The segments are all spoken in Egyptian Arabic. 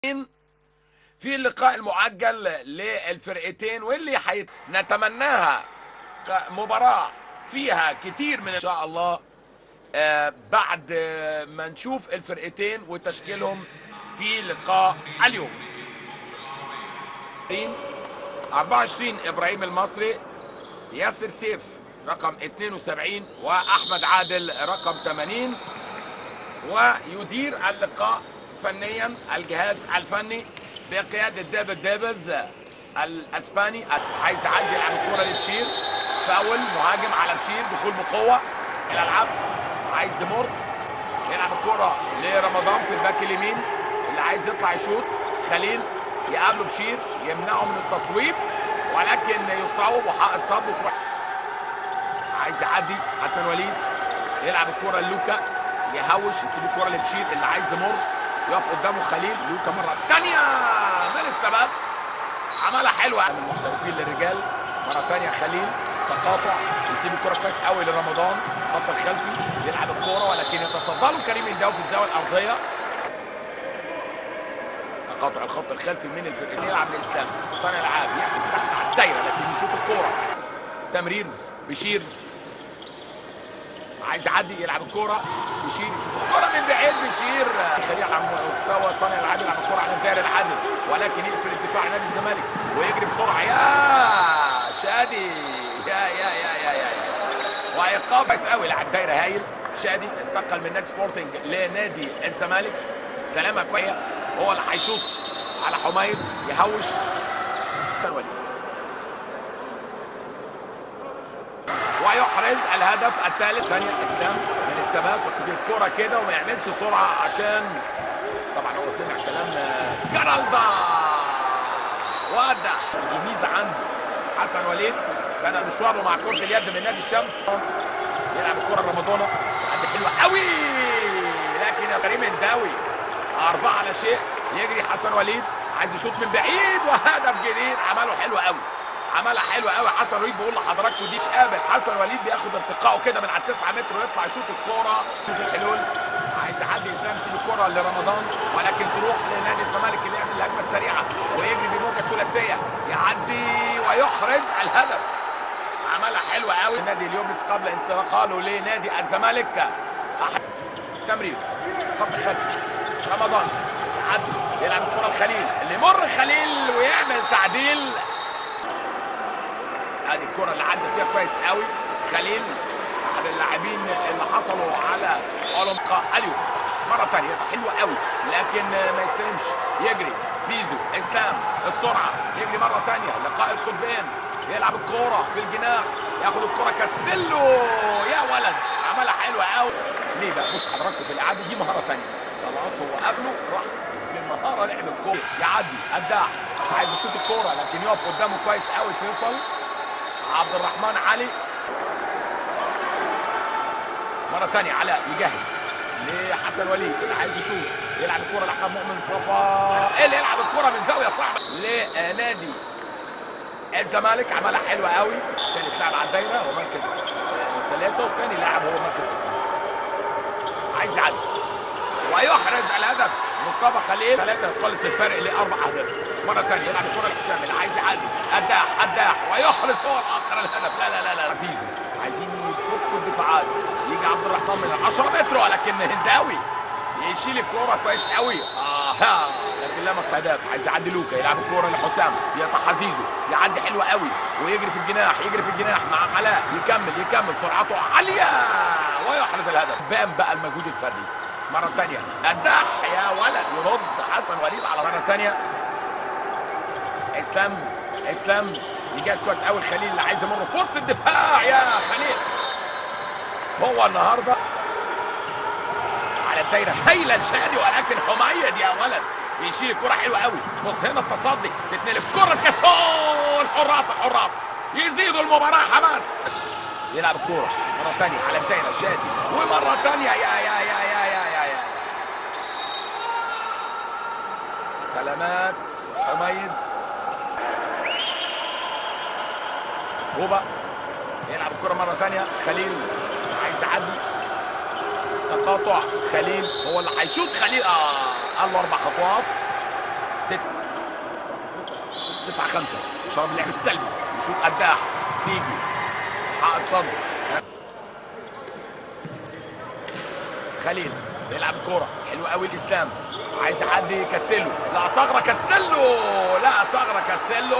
في اللقاء المعجل للفرقتين واللي حيت... نتمناها ك- مباراة فيها كتير من ان شاء الله آه، بعد آه، ما نشوف الفرقتين وتشكيلهم في لقاء اليوم 24 ابراهيم المصري ياسر سيف رقم 72 واحمد عادل رقم 80 ويدير اللقاء فنيا الجهاز الفني بقيادة ديفيد ديفيز الاسباني عايز يعدي على الكرة لبشير فاول مهاجم على بشير دخول بقوة الالعاب عايز يمر يلعب الكرة لرمضان في الباك اليمين اللي عايز يطلع يشوط خليل يقابله بشير يمنعه من التصويب ولكن يصوب وحائط صده تروح عايز يعدي حسن وليد يلعب الكرة للوكا يهوش يسيب الكرة لبشير اللي عايز يمر يقف قدامه خليل لوكا مرة تانية من الثبات عملها حلوة من المحترفين للرجال مرة تانية خليل تقاطع يسيب الكرة كويس قوي لرمضان الخط الخلفي يلعب الكرة ولكن يتصدى له كريم الداوي في الزاوية الأرضية تقاطع الخط الخلفي من الفرقتين يلعب لإسلام صانع العاب يحدث تحت على الدايرة لكن يشوط الكرة تمرير بشير عايز يعدي يلعب الكرة بشير يشوط الكرة من بعيد بشير خليه على مستوى صانع العاب يلعب الكرة على الدايرة العدل ولكن يقفل الدفاع نادي الزمالك ويجري بسرعة يا شادي يا يا يا يا يا, يا. وإيقاف كويس قوي لعب الدايرة هايل شادي انتقل من نادي سبورتنج لنادي الزمالك استلامها كويس هو اللي هيشوط على حميد يهوش الوليد ويحرز الهدف الثالث ثانية اسلام من الثبات بس دي الكرة كده وما يعملش سرعة عشان طبعا هو سمع كلام جرالدا ودع دي ميزة عنده حسن وليد كان مشواره مع كرة اليد من نادي الشمس يلعب الكرة رمضانة عد حلوة قوي لكن يا كريم الداوي أربعة على شيء يجري حسن وليد عايز يشوط من بعيد وهدف جديد عمله حلو قوي عملها حلو قوي حسن وليد بيقول لحضراتكم ديش قابل حسن وليد بياخد ارتقائه كده من على التسعة متر ويطلع يشوط الكوره في الحلول عايز يعدي اسلام يسيب الكوره لرمضان ولكن تروح لنادي الزمالك اللي يعمل الهجمه السريعه ويجري بموجه ثلاثيه يعدي ويحرز الهدف عملها حلوه قوي النادي اليوبلس قبل انتقاله لنادي الزمالك أح- تمرير خط خلفي رمضان يعدي يلعب الكره لخليل اللي يمر خليل ويعمل تعديل ادي الكره اللي عدى فيها كويس قوي خليل احد اللاعبين اللي حصلوا على اولمبيا اليوم مره ثانيه حلوه قوي لكن ما يستلمش يجري زيزو اسلام السرعه يجري مره ثانيه لقاء الخدام يلعب الكوره في الجناح ياخد الكوره كاستيلو يا ولد عملها حلوه قوي ليه بقى بص حضراتكم في الاعاده دي مهاره ثانيه خلاص هو قبله راح بالمهاره لعب الكوره يعدي قداح عايز يشوط الكوره لكن يقف قدامه كويس قوي فيصل عبد الرحمن علي مرة تانية علاء يجهز لحسن وليد اللي عايز يشوط يلعب الكرة لأحمد مؤمن صفا اللي يلعب الكرة من زاوية صعبة لنادي الزمالك عملها حلوة قوي تاني لاعب على الدايرة هو مركز آه، ثلاثة والتاني لاعب هو مركز اثنين عايز يعدي ويحرز الهدف مصطفى خليل ثلاثة يخلص الفرق لأربع أهداف مرة ثانية يلعب الكرة لحسام اللي عايز يعدي قداح قداح ويحرز هو الآخر الهدف لا لا لا لا عزيزي عايزين يفكوا الدفاعات يجي عبد الرحمن من 10 متر ولكن هنداوي يشيل الكرة كويس قوي اه لكن لمس هدف عايز يعدي لوكا يلعب الكرة لحسام يقطع حزيزو يعدي حلوة قوي ويجري في الجناح يجري في الجناح مع علاء يكمل يكمل سرعته عالية ويحرز الهدف بان بقى المجهود الفردي مرة تانية قداح يا ولد يرد حسن وليد على مرة تانية اسلام اسلام يجاز كويس قوي الخليل اللي عايز يمر في وسط الدفاع يا خليل هو النهارده على الدايره هايله لشادي ولكن حميد يا ولد يشيل الكره حلوه قوي بص هنا التصدي تتنقلب كره كسول حراس الحراس يزيدوا المباراه حماس يلعب الكوره مره ثانيه على الدايره شادي ومره ثانيه يا يا يا يا يا يا يا سلامات حميد بوبا يلعب الكرة مرة ثانية خليل عايز يعدي تقاطع خليل هو اللي هيشوط خليل اه قال له اربع خطوات 9 5 شرب اللعب السلبي يشوط قداح تيجي حائط صد خليل بيلعب الكوره حلو قوي الاسلام عايز يعدي كاستيلو لا ثغره كاستيلو لا ثغره كاستيلو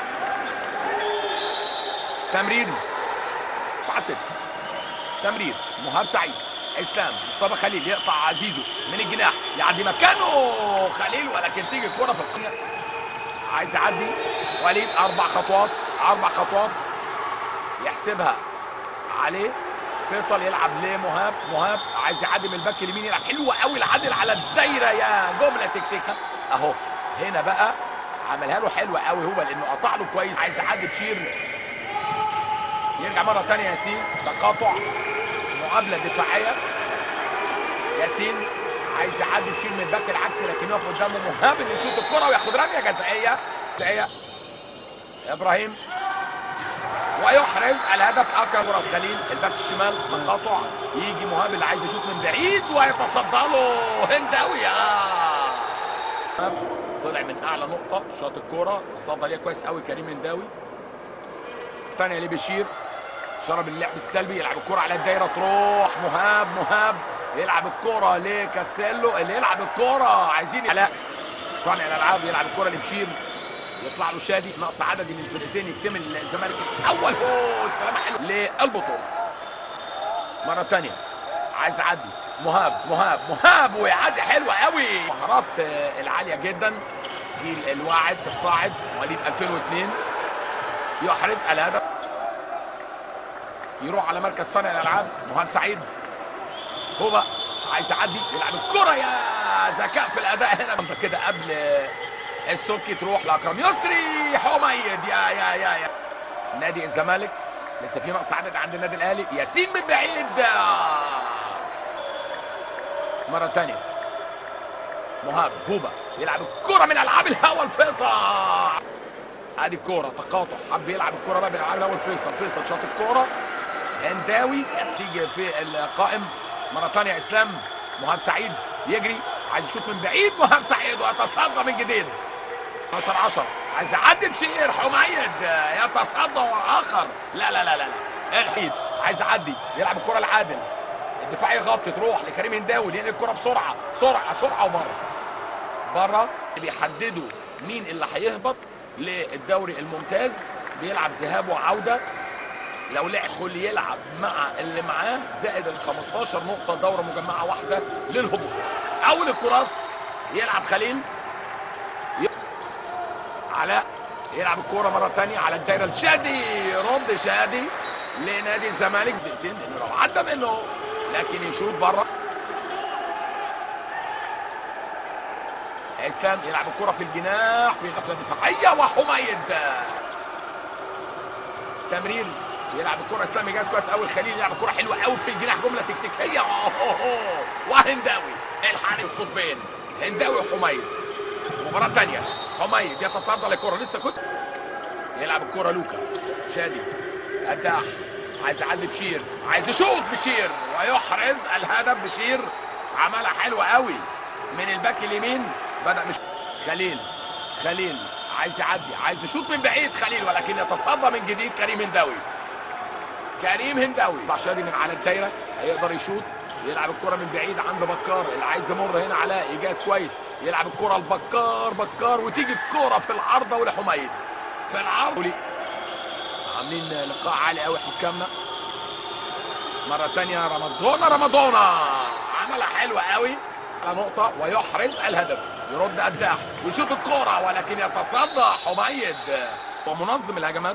تمرير 9 6 تمرير مهاب سعيد اسلام مصطفى خليل يقطع زيزو من الجناح يعدي مكانه خليل ولكن تيجي الكره في القناه عايز يعدي وليد اربع خطوات اربع خطوات يحسبها عليه فيصل يلعب لمهاب مهاب عايز يعدي من الباك اليمين يلعب حلوه قوي العدل على الدايره يا جمله تكتيكه اهو هنا بقى عملها له حلوه قوي هو لانه قطع له كويس عايز يعدي بشير يرجع مره ثانيه ياسين تقاطع مقابله دفاعيه ياسين عايز يعدي بشير من الباك العكسي لكن يقف قدامه مهاب اللي يشوط الكره وياخد رميه جزائيه جزائيه ابراهيم ويحرز الهدف اكرم كره الخليل الباك الشمال تقاطع يجي مهاب اللي عايز يشوط من بعيد ويتصدى له هنداوي آه. طلع من اعلى نقطه شاط الكوره تصدى ليها كويس قوي كريم هنداوي ثانيه لبشير شرب اللعب السلبي يلعب الكرة على الدايرة تروح مهاب مهاب يلعب الكرة لكاستيلو اللي يلعب الكرة عايزين علاء صانع الألعاب يلعب الكرة لبشير يطلع له شادي ناقص عدد من الفرقتين يكتمل الزمالك الأول هو استلامة حلو للبطولة مرة ثانية عايز يعدي مهاب مهاب مهاب ويعدي حلوة قوي مهارات العالية جدا جيل الواعد الصاعد مواليد 2002 يحرز الهدف يروح على مركز صانع الالعاب مهاب سعيد هو عايز يعدي يلعب الكره يا ذكاء في الاداء هنا انت كده قبل السلكي تروح لاكرم يسري حميد يا يا يا يا نادي الزمالك لسه في نقص عدد عند النادي الاهلي ياسين من بعيد مره ثانيه مهاب بوبا يلعب الكره من العاب الهوا الفيصل ادي الكوره تقاطع حب يلعب الكوره بقى من العاب الهوا الفيصل فيصل شاط الكوره هنداوي تيجي في القائم مره ثانيه اسلام مهاب سعيد يجري عايز يشوط من بعيد مهاب سعيد ويتصدى من جديد 12 10 عايز يعدي بشير حميد يتصدى اخر لا لا لا لا لا الحيد عايز يعدي يلعب الكره العادل الدفاع يغطي تروح لكريم هنداوي ينقل الكره بسرعه سرعه سرعه وبره بره بيحددوا مين اللي هيهبط للدوري الممتاز بيلعب ذهاب وعوده لو لعب يلعب مع اللي معاه زائد ال 15 نقطة دورة مجمعة واحدة للهبوط. أول الكرات يلعب خليل علاء يلعب الكورة مرة تانية على الدايرة لشادي رد شادي لنادي الزمالك دقيقتين لأنه لو عدى منه لكن يشوط بره اسلام يلعب الكرة في الجناح في غفلة دفاعية وحميد تمرير يلعب الكره اسلامي جاز كويس قوي الخليل يلعب الكره حلوه قوي في الجناح جمله تكتيكيه أوه وهنداوي الحارس القطبين هنداوي وحميد مباراه ثانيه حميد يتصدى للكره لسه كنت يلعب الكره لوكا شادي قداح عايز يعدي بشير عايز يشوط بشير ويحرز الهدف بشير عملها حلوه قوي من الباك اليمين بدا مش خليل خليل عايز يعدي عايز يشوط من بعيد خليل ولكن يتصدى من جديد كريم هنداوي كريم هنداوي شادي من على الدايره هيقدر يشوط يلعب الكره من بعيد عند بكار اللي عايز يمر هنا علاء ايجاز كويس يلعب الكره لبكار بكار وتيجي الكره في العارضه ولحميد في العرض عاملين لقاء عالي قوي حكامنا مره ثانيه رمضان رمضان عملها حلوه قوي على نقطه ويحرز الهدف يرد قداح ويشوط الكره ولكن يتصدى حميد ومنظم الهجمات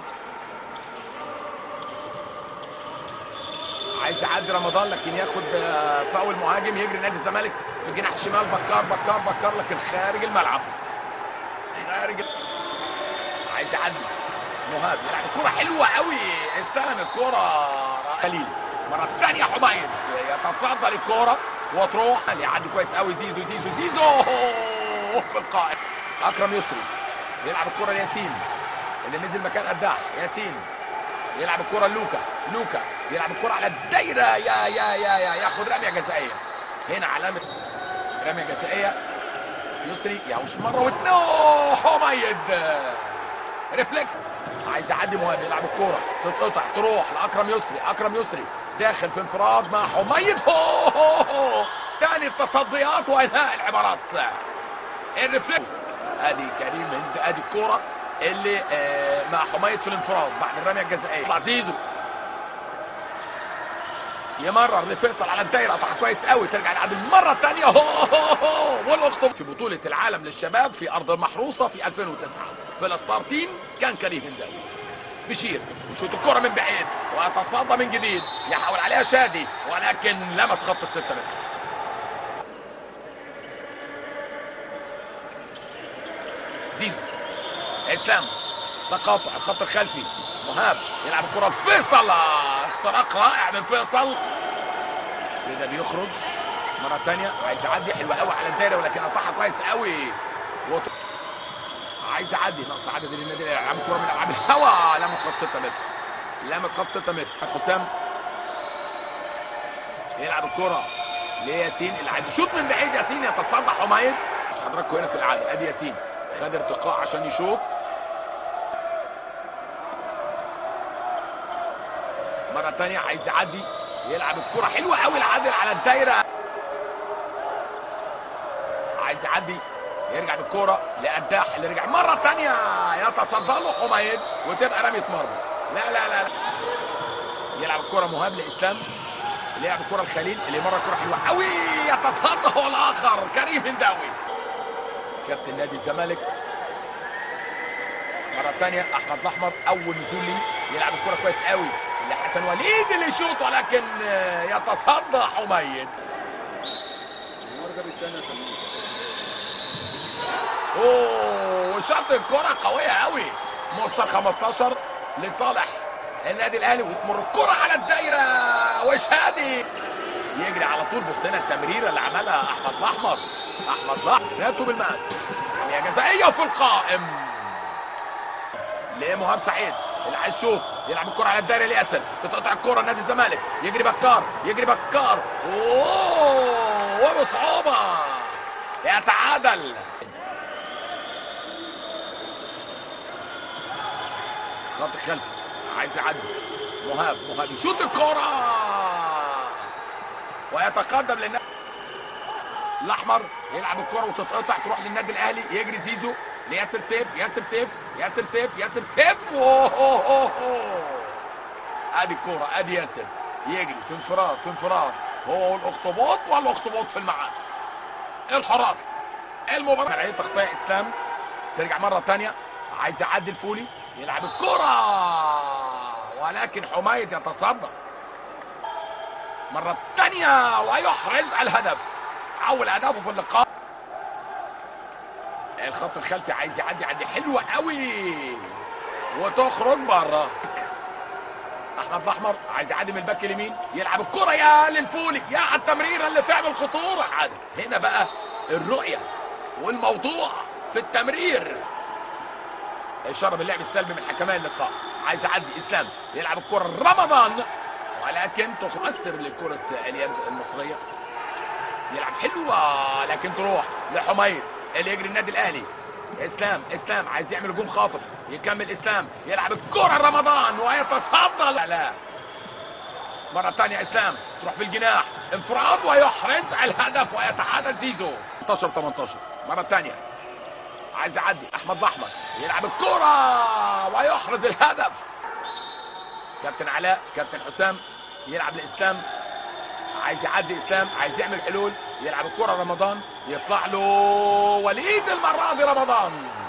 عايز يعدي رمضان لكن ياخد فاول مهاجم يجري نادي الزمالك في الجناح الشمال بكار بكار بكار لكن خارج الملعب خارج عايز يعدي مهاب يلعب الكرة حلوة قوي استلم الكرة قليل مرة ثانية حميد يتصدى للكرة وتروح يعدي كويس قوي زيزو زيزو زيزو في القائم اكرم يسري يلعب الكرة لياسين اللي نزل مكان قداح ياسين يلعب الكرة لوكا لوكا يلعب الكرة على الدايرة يا يا يا يا ياخد رمية جزائية هنا علامة رمية جزائية يسري يهوش مرة واثنين حميد ريفلكس عايز يعدي مهاب يلعب الكوره تتقطع تروح لاكرم يسري اكرم يسري داخل في انفراد مع حميد هو هو هو تاني التصديات وانهاء العبارات الريفلكس ادي كريم هند ادي الكوره اللي آه مع حميد في الانفراد بعد الرميه الجزائيه يطلع زيزو يمرر لفيصل على الدايره قطع كويس قوي ترجع العدل مره ثانيه هو هو هو والاخطب في بطوله العالم للشباب في ارض المحروسه في 2009 في الستارتين كان كريم هنداوي بشير يشوط الكره من بعيد ويتصدى من جديد يحاول عليها شادي ولكن لمس خط الستة متر زيزو اسلام تقاطع الخط الخلفي مهاب يلعب الكره فيصل اختراق رائع من فيصل كده بيخرج مره ثانيه عايز يعدي حلوه قوي على الدايره ولكن قطعها كويس قوي وط... عايز يعدي ناقص عدد للنادي يلعب الكره من العاب الهوا لمس خط 6 متر لمس خط 6 متر حسام يلعب الكره لياسين اللي عايز يشوط من بعيد ياسين يتصدى حمايد حضراتكم هنا في العاده ادي ياسين خد ارتقاء عشان يشوط مره ثانيه عايز يعدي يلعب الكره حلوه قوي العادل على الدايره عايز يعدي يرجع بالكرة لقداح اللي رجع مرة تانية يتصدى له حميد وتبقى رمية مرمى لا لا لا, لا. يلعب الكرة مهاب لإسلام اللي يلعب الكرة الخليل اللي مرة كرة حلوة قوي يتصدى هو الآخر كريم هنداوي كابتن نادي الزمالك مرة تانية أحمد الأحمر أول نزول ليه يلعب الكرة كويس قوي اللي حسن وليد اللي يشوط ولكن يتصدى حميد اوه شاط الكرة قوية قوي مرسل 15 لصالح النادي الاهلي وتمر الكرة على الدايرة وشادي يجري على طول بص هنا التمريرة اللي عملها احمد الاحمر احمد الاحمر رميته بالماس رمية جزائية وفي القائم لمهاب سعيد اللي عايز يشوط يلعب الكرة على الدايرة لياسر تتقطع الكرة نادي الزمالك يجري بكار يجري بكار اوه وبصعوبة يتعادل خط خلفي عايز يعدي مهاب مهاب يشوط الكرة ويتقدم للنادي الاحمر يلعب الكرة وتتقطع تروح للنادي الاهلي يجري زيزو لياسر سيف ياسر سيف ياسر سيف ياسر سيف أوه أوه أوه أوه. ادي الكرة ادي ياسر يجري في انفراد في انفراد هو والاخطبوط والاخطبوط في الميعاد الحراس المباراة عليه تغطية اسلام ترجع مرة ثانية عايز يعدي الفولي يلعب الكرة ولكن حميد يتصدى مرة ثانية ويحرز الهدف أول هدفه في اللقاء الخط الخلفي عايز يعدي يعدي حلوة قوي وتخرج بره احمد الاحمر عايز يعدي من الباك اليمين يلعب الكرة يا للفولي يا على التمريرة اللي تعمل خطورة عادي هنا بقى الرؤية والموضوع في التمرير اشاره باللعب السلبي من حكماء اللقاء عايز يعدي اسلام يلعب الكره رمضان ولكن تؤثر لكره اليد المصريه يلعب حلوه لكن تروح لحميد اللي يجري النادي الاهلي اسلام اسلام عايز يعمل هجوم خاطف يكمل اسلام يلعب الكره رمضان ويتصدى لا لا مرة ثانية اسلام تروح في الجناح انفراد ويحرز الهدف ويتعادل زيزو 18 18 مرة ثانية عايز يعدي احمد الاحمر يلعب الكرة ويحرز الهدف كابتن علاء كابتن حسام يلعب لاسلام عايز يعدي اسلام عايز يعمل حلول يلعب الكرة رمضان يطلع له وليد المرة دي رمضان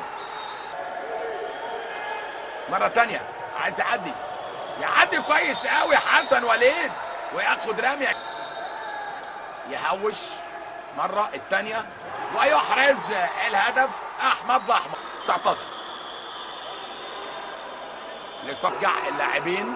مرة تانية عايز يعدي يعدي كويس قوي حسن وليد وياخد رمية يهوش مرة الثانية ويحرز الهدف أحمد الأحمر 19 لصقع اللاعبين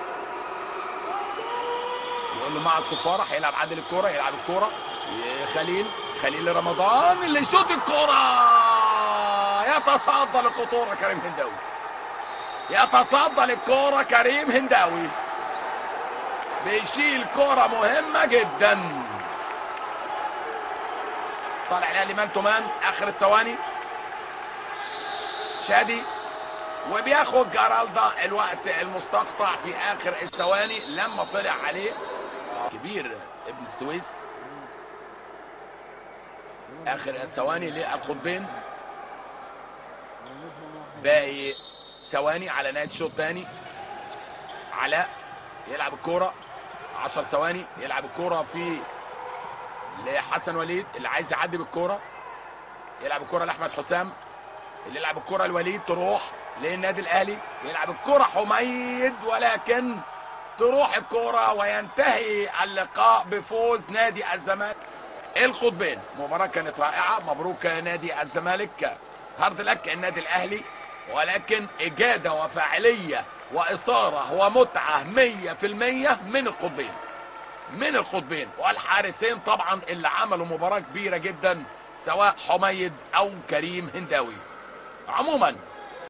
يقول له مع الصفارة هيلعب عادل الكرة يلعب الكرة خليل خليل رمضان اللي يشوط الكرة يتصدى للخطورة كريم هنداوي يتصدى للكرة كريم هنداوي بيشيل كرة مهمة جدا طالع الاهلي مان تو مان اخر الثواني شادي وبياخد جارالدا الوقت المستقطع في اخر الثواني لما طلع عليه كبير ابن السويس اخر الثواني للقطبين باقي ثواني على نهايه الشوط الثاني علاء يلعب الكوره 10 ثواني يلعب الكوره في لحسن وليد اللي عايز يعدي بالكوره يلعب الكوره لاحمد حسام اللي يلعب الكوره الوليد تروح للنادي الاهلي يلعب الكوره حميد ولكن تروح الكوره وينتهي اللقاء بفوز نادي الزمالك القطبين مباراه كانت رائعه مبروك نادي الزمالك هارد لك النادي الاهلي ولكن اجاده وفاعليه واثاره ومتعه 100% من القطبين من القطبين والحارسين طبعا اللي عملوا مباراه كبيره جدا سواء حميد او كريم هنداوي عموما